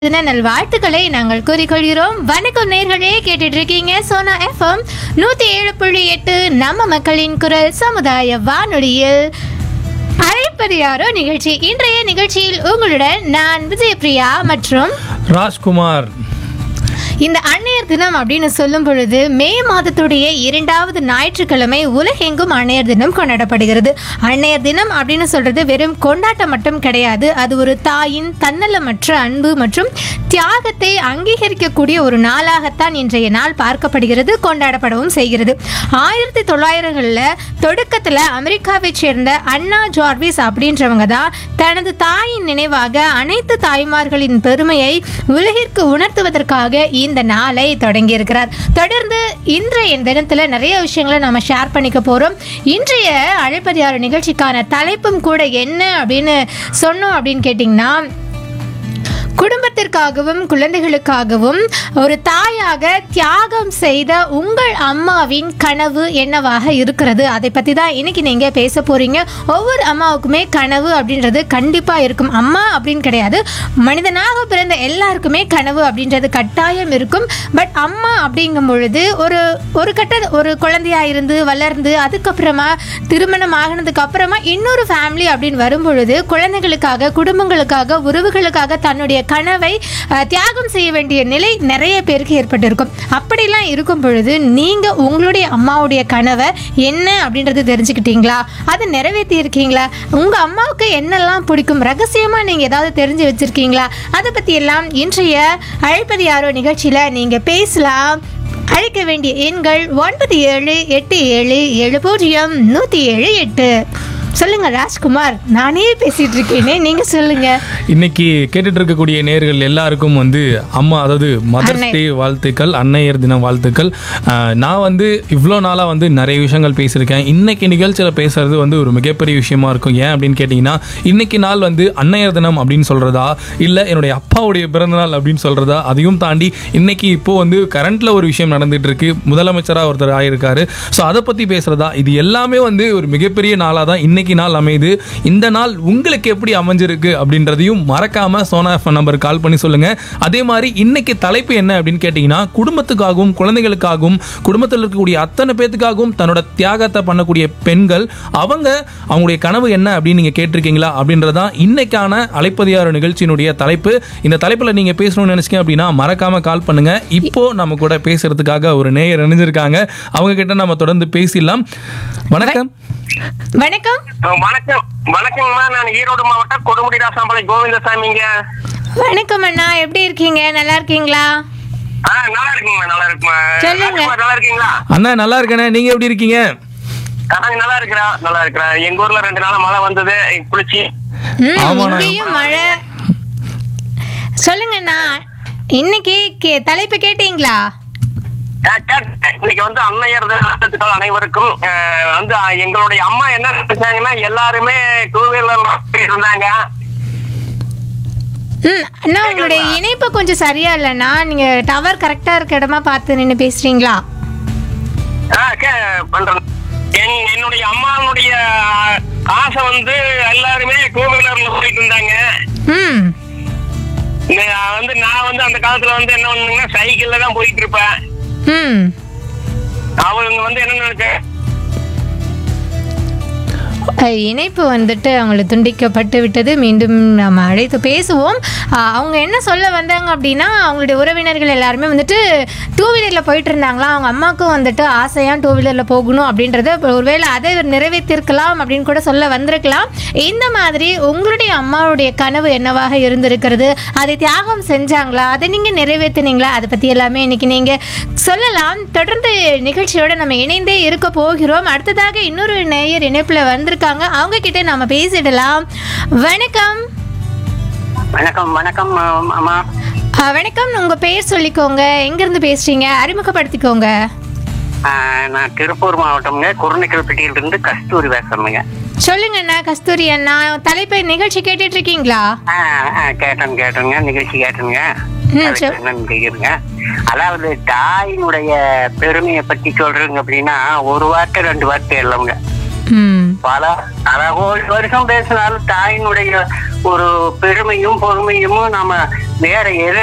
தின நல்வாழ்த்துக்களை நாங்கள் கூறிக்கொள்கிறோம் வணக்கம் நேர்களே கேட்டுட்டு இருக்கீங்க சோனா எஃப்எம் நூத்தி ஏழு புள்ளி எட்டு நம்ம மக்களின் குரல் சமுதாய வானொலியில் அழைப்பது யாரோ நிகழ்ச்சி இன்றைய நிகழ்ச்சியில் உங்களுடன் நான் விஜயபிரியா மற்றும் ராஜ்குமார் இந்த அன்னையர் தினம் அப்படின்னு சொல்லும் பொழுது மே மாதத்துடைய இரண்டாவது ஞாயிற்றுக்கிழமை உலகெங்கும் அன்னையர் தினம் கொண்டாடப்படுகிறது அன்னையர் தினம் அப்படின்னு சொல்றது வெறும் கொண்டாட்டம் மட்டும் கிடையாது அது ஒரு தாயின் தன்னலமற்ற அன்பு மற்றும் தியாகத்தை அங்கீகரிக்கக்கூடிய ஒரு நாளாகத்தான் இன்றைய நாள் பார்க்கப்படுகிறது கொண்டாடப்படவும் செய்கிறது ஆயிரத்தி தொள்ளாயிரங்களில் தொடக்கத்தில் அமெரிக்காவைச் சேர்ந்த அண்ணா ஜார்விஸ் அப்படின்றவங்க தான் தனது தாயின் நினைவாக அனைத்து தாய்மார்களின் பெருமையை உலகிற்கு உணர்த்துவதற்காக இந்த நாளை தொடங்கியிருக்கிறார் தொடர்ந்து இன்றைய தினத்தில் நிறைய விஷயங்களை நம்ம ஷேர் பண்ணிக்க போகிறோம் இன்றைய அழைப்பதியார் நிகழ்ச்சிக்கான தலைப்பும் கூட என்ன அப்படின்னு சொன்னோம் அப்படின்னு கேட்டிங்கன்னா குடும்பத்திற்காகவும் குழந்தைகளுக்காகவும் ஒரு தாயாக தியாகம் செய்த உங்கள் அம்மாவின் கனவு என்னவாக இருக்கிறது அதை பற்றி தான் இன்னைக்கு நீங்கள் பேச போறீங்க ஒவ்வொரு அம்மாவுக்குமே கனவு அப்படின்றது கண்டிப்பாக இருக்கும் அம்மா அப்படின்னு கிடையாது மனிதனாக பிறந்த எல்லாருக்குமே கனவு அப்படின்றது கட்டாயம் இருக்கும் பட் அம்மா அப்படிங்கும் பொழுது ஒரு ஒரு கட்ட ஒரு குழந்தையா இருந்து வளர்ந்து அதுக்கப்புறமா திருமணம் ஆகினதுக்கு அப்புறமா இன்னொரு ஃபேமிலி அப்படின்னு வரும்பொழுது குழந்தைகளுக்காக குடும்பங்களுக்காக உறவுகளுக்காக தன்னுடைய கனவை அஹ், தியாகம் செய்ய வேண்டிய நிலை நிறைய பேருக்கு ஏற்பட்டிருக்கும் அப்படிலாம் இருக்கும் பொழுது நீங்க உங்களுடைய அம்மாவுடைய கனவை என்ன அப்படின்றது தெரிஞ்சுக்கிட்டீங்களா அதை நிறைவேற்றி இருக்கீங்களா உங்க அம்மாவுக்கு என்னெல்லாம் பிடிக்கும் ரகசியமா நீங்க ஏதாவது தெரிஞ்சு வச்சிருக்கீங்களா அதை பத்தி எல்லாம் இன்றைய அழைப்பது யாரோ நிகழ்ச்சியில நீங்க பேசலாம் அழைக்க வேண்டிய எண்கள் ஒன்பது ஏழு எட்டு ஏழு ஏழு பூஜ்ஜியம் நூற்றி ஏழு எட்டு சொல்லுங்க ராஜ்குமார் நானே பேசிட்டு இருக்கேனே நீங்க சொல்லுங்க இன்னைக்கு கேட்டுட்டு இருக்கக்கூடிய நேர்கள் எல்லாருக்கும் வந்து அம்மா அதாவது மதர்ஸ் அன்னை. டே வாழ்த்துக்கள் அன்னையர் தினம் வாழ்த்துக்கள் ஆஹ், நான் வந்து இவ்வளோ நாளாக வந்து நிறைய விஷயங்கள் பேசியிருக்கேன் இன்னைக்கு நிகழ்ச்சியில் பேசுறது வந்து ஒரு மிகப்பெரிய விஷயமா இருக்கும் ஏன் அப்படின்னு கேட்டிங்கன்னா இன்னைக்கு நாள் வந்து அன்னையர் தினம் அப்படின்னு சொல்கிறதா இல்லை என்னுடைய அப்பாவுடைய பிறந்தநாள் அப்படின்னு சொல்கிறதா அதையும் தாண்டி இன்னைக்கு இப்போ வந்து கரண்ட்ல ஒரு விஷயம் நடந்துட்டு இருக்கு முதலமைச்சராக ஒருத்தர் ஆயிருக்காரு ஸோ அதை பற்றி பேசுகிறதா இது எல்லாமே வந்து ஒரு மிகப்பெரிய நாளாக தான் இன்னைக்கு நாள் அமையுது இந்த நாள் உங்களுக்கு எப்படி அமைஞ்சிருக்கு அப்படின்றதையும் மறக்காம சோனா எஃப்எம் நம்பர் கால் பண்ணி சொல்லுங்க அதே மாதிரி இன்னைக்கு தலைப்பு என்ன அப்படின்னு கேட்டிங்கன்னா குடும்பத்துக்காகவும் குழந்தைகளுக்காகவும் குடும்பத்தில் இருக்கக்கூடிய அத்தனை பேத்துக்காகவும் தன்னோட தியாகத்தை பண்ணக்கூடிய பெண்கள் அவங்க அவங்களுடைய கனவு என்ன அப்படின்னு நீங்க கேட்டிருக்கீங்களா அப்படின்றதான் இன்னைக்கான அலைப்பதியார் நிகழ்ச்சியினுடைய தலைப்பு இந்த தலைப்புல நீங்க பேசணும்னு நினைச்சீங்க அப்படின்னா மறக்காம கால் பண்ணுங்க இப்போ நம்ம கூட பேசுறதுக்காக ஒரு நேயர் இணைஞ்சிருக்காங்க அவங்க கிட்ட நம்ம தொடர்ந்து பேசிடலாம் வணக்கம் வணக்கம் வணக்கம் வணக்கங்கம்மா நான் ஈரோடு மாவட்டம் கொடுமுடி ராசாம்பாளையம் கோவிந்தசாமிங்க வணக்கம் அண்ணா எப்படி இருக்கீங்க நல்லா இருக்கீங்களா ஆ நல்லா இருக்குங்கம்மா நல்லா இருக்குமா சொல்லுங்க. நல்லா இருக்கீங்களா அண்ணா நல்லா இருக்கேனே நீங்க எப்படி இருக்கீங்க நாங்க நல்லா இருக்கிறோம் நல்லா இருக்கிறோம் எங்க ஊர்ல ரெண்டு நாளா மழை வந்தது குளிச்சு ம், ஆமாண்ணா. இங்கேயும் மழை சொல்லுங்க அண்ணா இன்னைக்கு கே- தலைப்பு கேட்டீங்களா ஆ, கேட்டேன். இன்னைக்கு வந்து அன்னையர் தினத்துக்காக அனைவருக்கும் ஆ, வந்து ஆ, எங்களுடைய அம்மா என்ன நினைச்சாங்கன்னா எல்லாருமே டூ வீலர் இருந்தாங்க ம் அண்ணா உங்களுடைய இணைப்பு கொஞ்சம் சரியா இல்லைண்ணா நீங்க டவர் கரெக்டா இருக்க இடமா பார்த்து நின்று பேசுறீங்களா ஆ, கே- பண்றேன் என்- என்னுடைய அம்மாவுடைய ஆசை வந்து எல்லாருமே டூ வீலர்ல போயிட்டு இருந்தாங்க ம் நான் வந்து நான் வந்து அந்த காலத்துல வந்து என்ன பண்ணுங்கன்னா சைக்கிள்ல தான் போயிட்டு இருப்பேன் ம் அவங்க வந்து என்ன நினைச்ச அஹ், இணைப்பு வந்துட்டு அவங்களுக்கு துண்டிக்கப்பட்டு விட்டது மீண்டும் நம்ம அழைத்து பேசுவோம் அஹ், அவங்க என்ன சொல்ல வந்தாங்க அப்படின்னா அவங்களுடைய உறவினர்கள் எல்லாருமே வந்துட்டு டூ வீலரில் போயிட்டு இருந்தாங்களா அவங்க அம்மாவுக்கும் வந்துட்டு ஆசையாக டூ வீலரில் போகணும் அப்படின்றத ஒருவேளை அதை நிறைவேற்றிருக்கலாம் அப்படின்னு கூட சொல்ல வந்திருக்கலாம் இந்த மாதிரி உங்களுடைய அம்மாவுடைய கனவு என்னவாக இருந்திருக்கிறது அதை தியாகம் செஞ்சாங்களா அதை நீங்கள் நிறைவேற்றினீங்களா அதை பற்றி எல்லாமே இன்னைக்கு நீங்கள் சொல்லலாம் தொடர்ந்து நிகழ்ச்சியோட நம்ம இணைந்தே இருக்க போகிறோம் அடுத்ததாக இன்னொரு நேயர் இணைப்பில் வந்திருக்காங்க அவங்க கிட்ட நாம பேசிடலாம் வணக்கம் வணக்கம் வணக்கம் அம்மா அஹ், வணக்கம் உங்க பேர் சொல்லிக்கோங்க எங்கிருந்து பேசுறீங்க அறிமுகப்படுத்திக்கோங்க நான் திருப்பூர் மாவட்டம்ங்க குருணைக்கல்பட்டியில இருந்து கஸ்தூரி பேசுறேங்க சொல்லுங்க அண்ணா கஸ்தூரி அண்ணா தலைப்பை நிகழ்ச்சி கேட்டுட்டு இருக்கீங்களா கேட்டேன் கேட்டேங்க நிகழ்ச்சி கேட்டேங்க ம், அதுக்கு சரி. என்னன்னு கேக்குறேங்க அதாவது தாயினுடைய பெருமையை பத்தி சொல்றேங்க அப்படின்னா ஒரு வார்த்தை ரெண்டு வார்த்தை இல்லைங்க ம் பல பல கோடி வருஷம் பேசினாலும் தாயினுடைய ஒரு பெருமையும் பொறுமையும் நம்ம வேற எது